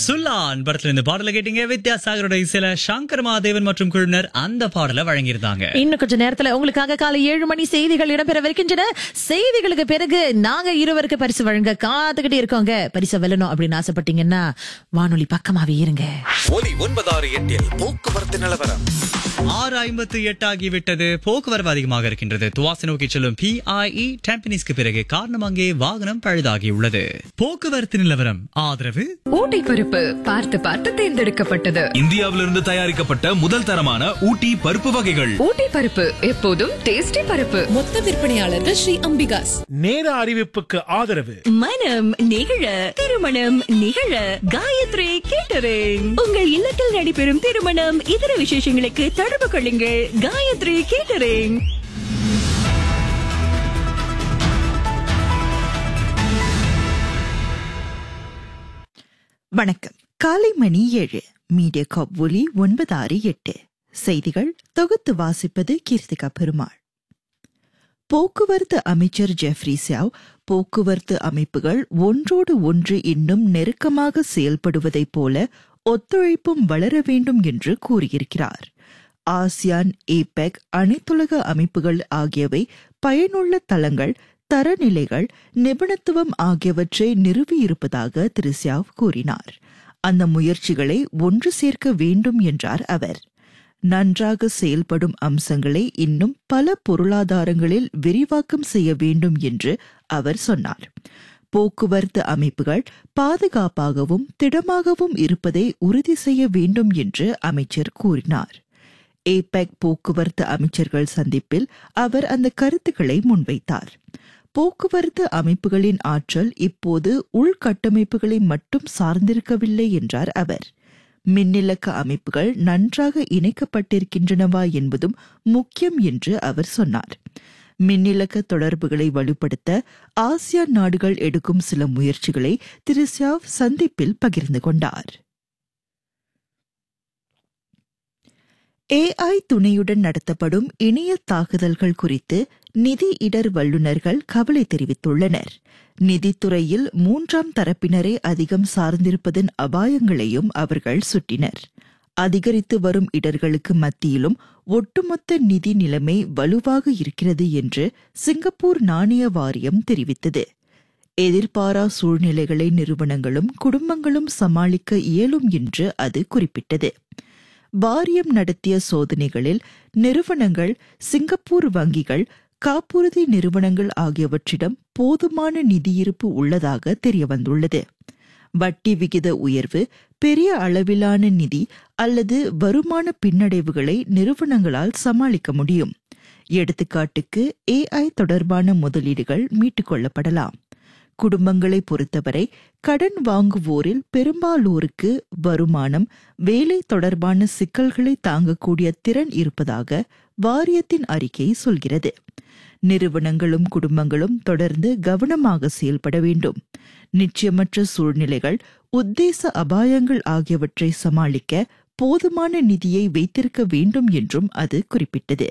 சுல்லான் படத்துல இந்த பாடல கேட்டீங்க வித்யாசாகரோட இசையில சங்கர் மாதேவன் மற்றும் குழுவினர் அந்த பாடலை வழங்கியிருந்தாங்க இன்னும் கொஞ்ச நேரத்துல உங்களுக்காக காலை ஏழு மணி செய்திகள் இடம்பெறவிருக்கின்றன செய்திகளுக்கு பிறகு நாங்க இருவருக்கு பரிசு வழங்க காத்துக்கிட்டே இருக்கோங்க பரிசு வெல்லணும் அப்படின்னு ஆசைப்பட்டீங்கன்னா வானொலி பக்கமாவே இருங்க ஒலி ஒன்பதாறு எட்டில் போக்குவரத்து நிலவரம் ஆறு ஐம்பத்து எட்டு ஆகிவிட்டது போக்குவரவு அதிகமாக இருக்கின்றது துவாசி நோக்கி செல்லும் பிஐஇ டெம்பனிஸ்க்கு பிறகு காரணம் அங்கே வாகனம் பழுதாகி உள்ளது போக்குவரத்து நிலவரம் ஆதரவு ஊட்டி பருப்பு பார்த்து பார்த்து தேர்ந்தெடுக்கப்பட்டது இந்தியாவிலிருந்து தயாரிக்கப்பட்ட முதல் தரமான ஊட்டி பருப்பு வகைகள் ஊட்டி பருப்பு எப்போதும் டேஸ்டி பருப்பு மொத்த விற்பனையாளர்கள் ஸ்ரீ அம்பிகாஸ் நேர அறிவிப்புக்கு ஆதரவு மனம் நிகழ திருமணம் நிகழ காயத்ரி கேட்டரிங் உங்கள் இல்லத்தில் நடைபெறும் திருமணம் இதர விசேஷங்களுக்கு தொடர்பு கொள்ளுங்கள் காயத்ரி கேட்டரிங் வணக்கம் காலை மணி ஏழு மீடியா காப் ஒலி ஒன்பது ஆறு எட்டு செய்திகள் தொகுத்து வாசிப்பது கீர்த்திகா பெருமாள் போக்குவரத்து அமைச்சர் ஜெஃப்ரி சியாவ் போக்குவரத்து அமைப்புகள் ஒன்றோடு ஒன்று இன்னும் நெருக்கமாக செயல்படுவதைப் போல ஒத்துழைப்பும் வளர வேண்டும் என்று கூறியிருக்கிறார் ஆசியான் ஏபெக் அனைத்துலக அமைப்புகள் ஆகியவை பயனுள்ள தளங்கள் தரநிலைகள் நிபுணத்துவம் ஆகியவற்றை நிறுவியிருப்பதாக திரு சியாவ் கூறினார் அந்த முயற்சிகளை ஒன்று சேர்க்க வேண்டும் என்றார் அவர் நன்றாக செயல்படும் அம்சங்களை இன்னும் பல பொருளாதாரங்களில் விரிவாக்கம் செய்ய வேண்டும் என்று அவர் சொன்னார் போக்குவரத்து அமைப்புகள் பாதுகாப்பாகவும் திடமாகவும் இருப்பதை உறுதி செய்ய வேண்டும் என்று அமைச்சர் கூறினார் ஏபெக் போக்குவரத்து அமைச்சர்கள் சந்திப்பில் அவர் அந்த கருத்துக்களை முன்வைத்தார் போக்குவரத்து அமைப்புகளின் ஆற்றல் இப்போது உள்கட்டமைப்புகளை மட்டும் சார்ந்திருக்கவில்லை என்றார் அவர் மின்னிலக்க அமைப்புகள் நன்றாக இணைக்கப்பட்டிருக்கின்றனவா என்பதும் முக்கியம் என்று அவர் சொன்னார் மின்னிலக்க தொடர்புகளை வலுப்படுத்த ஆசியான் நாடுகள் எடுக்கும் சில முயற்சிகளை திரு சியாவ் சந்திப்பில் பகிர்ந்து கொண்டார் ஏஐ துணையுடன் நடத்தப்படும் இணைய தாக்குதல்கள் குறித்து நிதி இடர் வல்லுநர்கள் கவலை தெரிவித்துள்ளனர் நிதித்துறையில் மூன்றாம் தரப்பினரே அதிகம் சார்ந்திருப்பதன் அபாயங்களையும் அவர்கள் சுட்டினர் அதிகரித்து வரும் இடர்களுக்கு மத்தியிலும் ஒட்டுமொத்த நிதி நிலைமை வலுவாக இருக்கிறது என்று சிங்கப்பூர் நாணய வாரியம் தெரிவித்தது எதிர்பாரா சூழ்நிலைகளை நிறுவனங்களும் குடும்பங்களும் சமாளிக்க இயலும் என்று அது குறிப்பிட்டது வாரியம் நடத்திய சோதனைகளில் நிறுவனங்கள் சிங்கப்பூர் வங்கிகள் காப்புறுதி நிறுவனங்கள் ஆகியவற்றிடம் போதுமான நிதியிருப்பு உள்ளதாக தெரியவந்துள்ளது வட்டி விகித உயர்வு பெரிய அளவிலான நிதி அல்லது வருமான பின்னடைவுகளை நிறுவனங்களால் சமாளிக்க முடியும் எடுத்துக்காட்டுக்கு ஏஐ தொடர்பான முதலீடுகள் மீட்டுக் கொள்ளப்படலாம் குடும்பங்களை பொறுத்தவரை கடன் வாங்குவோரில் பெரும்பாலோருக்கு வருமானம் வேலை தொடர்பான சிக்கல்களை தாங்கக்கூடிய திறன் இருப்பதாக வாரியத்தின் அறிக்கை சொல்கிறது நிறுவனங்களும் குடும்பங்களும் தொடர்ந்து கவனமாக செயல்பட வேண்டும் நிச்சயமற்ற சூழ்நிலைகள் உத்தேச அபாயங்கள் ஆகியவற்றை சமாளிக்க போதுமான நிதியை வைத்திருக்க வேண்டும் என்றும் அது குறிப்பிட்டது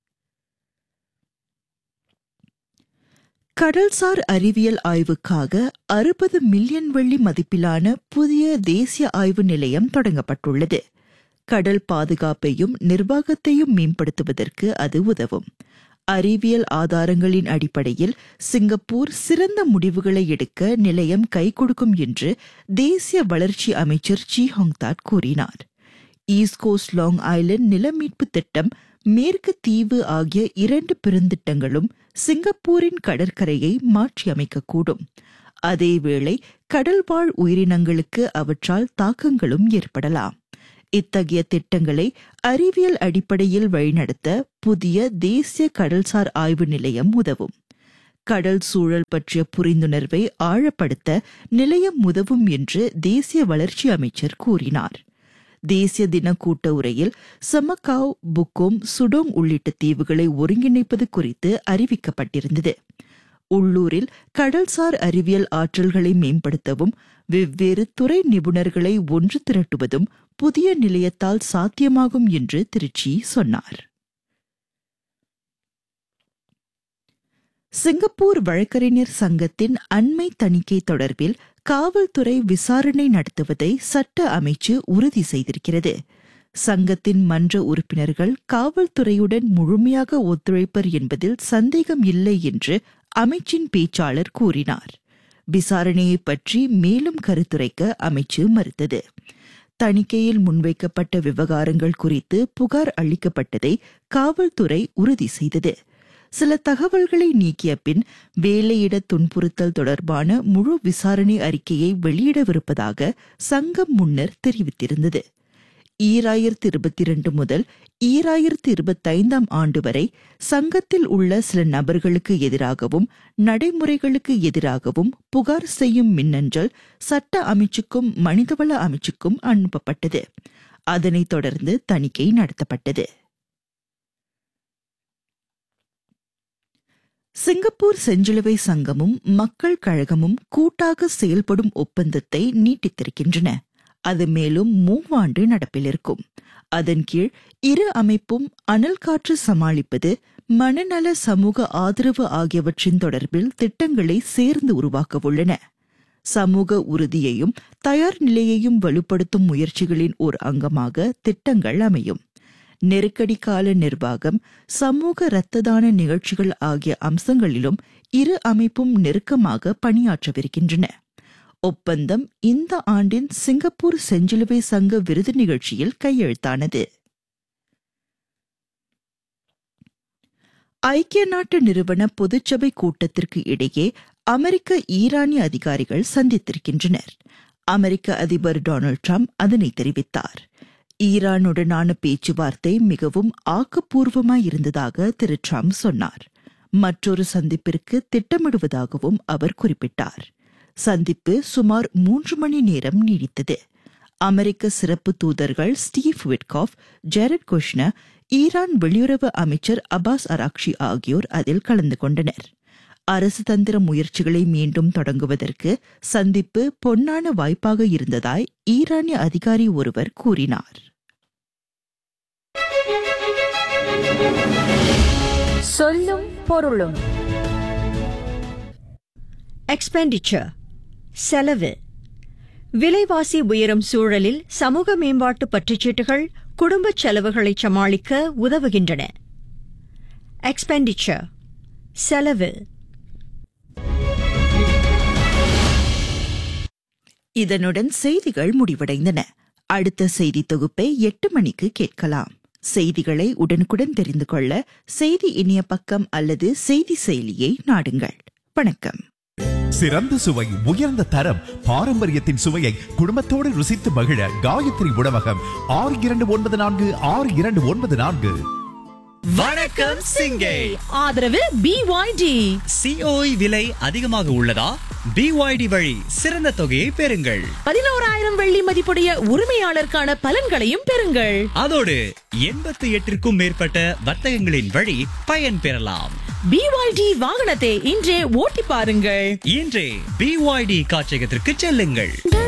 கடல்சார் அறிவியல் ஆய்வுக்காக அறுபது மில்லியன் வெள்ளி மதிப்பிலான புதிய தேசிய ஆய்வு நிலையம் தொடங்கப்பட்டுள்ளது கடல் பாதுகாப்பையும் நிர்வாகத்தையும் மேம்படுத்துவதற்கு அது உதவும் அறிவியல் ஆதாரங்களின் அடிப்படையில் சிங்கப்பூர் சிறந்த முடிவுகளை எடுக்க நிலையம் கை கொடுக்கும் என்று தேசிய வளர்ச்சி அமைச்சர் சி ஹோங்தாட் கூறினார் ஈஸ்ட் கோஸ்ட் லாங் ஐலண்ட் நிலமீட்பு திட்டம் மேற்கு தீவு ஆகிய இரண்டு பெருந்திட்டங்களும் சிங்கப்பூரின் கடற்கரையை மாற்றியமைக்கக்கூடும் அதேவேளை கடல்வாழ் உயிரினங்களுக்கு அவற்றால் தாக்கங்களும் ஏற்படலாம் இத்தகைய திட்டங்களை அறிவியல் அடிப்படையில் வழிநடத்த புதிய தேசிய கடல்சார் ஆய்வு நிலையம் உதவும் கடல் சூழல் பற்றிய புரிந்துணர்வை ஆழப்படுத்த நிலையம் உதவும் என்று தேசிய வளர்ச்சி அமைச்சர் கூறினார் தேசிய தின கூட்ட உரையில் சமகாவ் புக்கோம் சுடோங் உள்ளிட்ட தீவுகளை ஒருங்கிணைப்பது குறித்து அறிவிக்கப்பட்டிருந்தது உள்ளூரில் கடல்சார் அறிவியல் ஆற்றல்களை மேம்படுத்தவும் வெவ்வேறு துறை நிபுணர்களை ஒன்று திரட்டுவதும் புதிய நிலையத்தால் சாத்தியமாகும் என்று திருச்சி சொன்னார் சிங்கப்பூர் வழக்கறிஞர் சங்கத்தின் அண்மை தணிக்கை தொடர்பில் காவல்துறை விசாரணை நடத்துவதை சட்ட அமைச்சு உறுதி செய்திருக்கிறது சங்கத்தின் மன்ற உறுப்பினர்கள் காவல்துறையுடன் முழுமையாக ஒத்துழைப்பர் என்பதில் சந்தேகம் இல்லை என்று அமைச்சின் பேச்சாளர் கூறினார் விசாரணையை பற்றி மேலும் கருத்துரைக்க அமைச்சு மறுத்தது தணிக்கையில் முன்வைக்கப்பட்ட விவகாரங்கள் குறித்து புகார் அளிக்கப்பட்டதை காவல்துறை உறுதி செய்தது சில தகவல்களை நீக்கிய பின் வேலையிட துன்புறுத்தல் தொடர்பான முழு விசாரணை அறிக்கையை வெளியிடவிருப்பதாக சங்கம் முன்னர் தெரிவித்திருந்தது ஈராயிரத்தி இருபத்தி இரண்டு முதல் ஈராயிரத்தி இருபத்தைந்தாம் ஆண்டு வரை சங்கத்தில் உள்ள சில நபர்களுக்கு எதிராகவும் நடைமுறைகளுக்கு எதிராகவும் புகார் செய்யும் மின்னஞ்சல் சட்ட அமைச்சுக்கும் மனிதவள அமைச்சுக்கும் அனுப்பப்பட்டது அதனைத் தொடர்ந்து தணிக்கை நடத்தப்பட்டது சிங்கப்பூர் செஞ்சிலுவை சங்கமும் மக்கள் கழகமும் கூட்டாக செயல்படும் ஒப்பந்தத்தை நீட்டித்திருக்கின்றன அது மேலும் மூவாண்டு நடப்பில் இருக்கும் அதன் கீழ் இரு அமைப்பும் அனல் காற்று சமாளிப்பது மனநல சமூக ஆதரவு ஆகியவற்றின் தொடர்பில் திட்டங்களை சேர்ந்து உருவாக்க உள்ளன சமூக உறுதியையும் தயார் நிலையையும் வலுப்படுத்தும் முயற்சிகளின் ஓர் அங்கமாக திட்டங்கள் அமையும் நெருக்கடி கால நிர்வாகம் சமூக இரத்த தான நிகழ்ச்சிகள் ஆகிய அம்சங்களிலும் இரு அமைப்பும் நெருக்கமாக பணியாற்றவிருக்கின்றன ஒப்பந்தம் இந்த ஆண்டின் சிங்கப்பூர் செஞ்சிலுவை சங்க விருது நிகழ்ச்சியில் கையெழுத்தானது ஐக்கிய நாட்டு நிறுவன பொதுச்சபை கூட்டத்திற்கு இடையே அமெரிக்க ஈரானிய அதிகாரிகள் சந்தித்திருக்கின்றனர் அமெரிக்க அதிபர் டொனால்ட் ட்ரம்ப் அதனை தெரிவித்தார் ஈரானுடனான பேச்சுவார்த்தை மிகவும் ஆக்கப்பூர்வமாய் இருந்ததாக திரு ட்ரம்ப் சொன்னார் மற்றொரு சந்திப்பிற்கு திட்டமிடுவதாகவும் அவர் குறிப்பிட்டார் சந்திப்பு சுமார் மூன்று மணி நேரம் நீடித்தது அமெரிக்க சிறப்பு தூதர்கள் Steve Witkoff Jared Kushner Iran வெளியுறவு அமைச்சர் அபாஸ் அராக்ஷி ஆகியோர் அதில் கலந்து கொண்டனர் அரசு தந்திர முயற்சிகளை மீண்டும் தொடங்குவதற்கு சந்திப்பு பொன்னான வாய்ப்பாக இருந்ததாய் ஈரானிய அதிகாரி ஒருவர் கூறினார் சொல்லும் பொருளும் எக்ஸ்பெண்டிச்சர் செலவு விலைவாசி உயரும் சூழலில் சமூக மேம்பாட்டு பற்றுச்சீட்டுகள் குடும்ப செலவுகளை சமாளிக்க உதவுகின்றன எக்ஸ்பெண்டிச்சர் செலவு இதனுடன் செய்திகள் முடிவடைந்தன அடுத்த செய்தி தொகுப்பை எட்டு மணிக்கு கேட்கலாம் செய்திகளை உடனுக்குடன் தெரிந்து கொள்ள செய்தி இணைய பக்கம் அல்லது செய்தி செயலியை நாடுங்கள் வணக்கம் சிறந்த சுவை உயர்ந்த தரம் பாரம்பரியத்தின் சுவையை குடும்பத்தோடு ருசித்து மகிழ காயத்ரி உணவகம் ஆறு இரண்டு ஒன்பது நான்கு ஆறு இரண்டு ஒன்பது நான்கு வணக்கம் சிங்கை ஆதரவு பிஒய்டி சிஓஇ விலை அதிகமாக உள்ளதா பிஒய்டி வழி சிறந்த தொகையை பெறுங்கள் பதினோராயிரம் வெள்ளி மதிப்புடைய உரிமையாளருக்கான பலன்களையும் பெறுங்கள் அதோடு எண்பத்தி எட்டிற்கும் மேற்பட்ட வர்த்தகங்களின் வழி பயன் பெறலாம் பிஒய்டி வாகனத்தை இன்றே ஓட்டி பாருங்கள் இன்றே பிஒய்டி காட்சியகத்திற்கு செல்லுங்கள்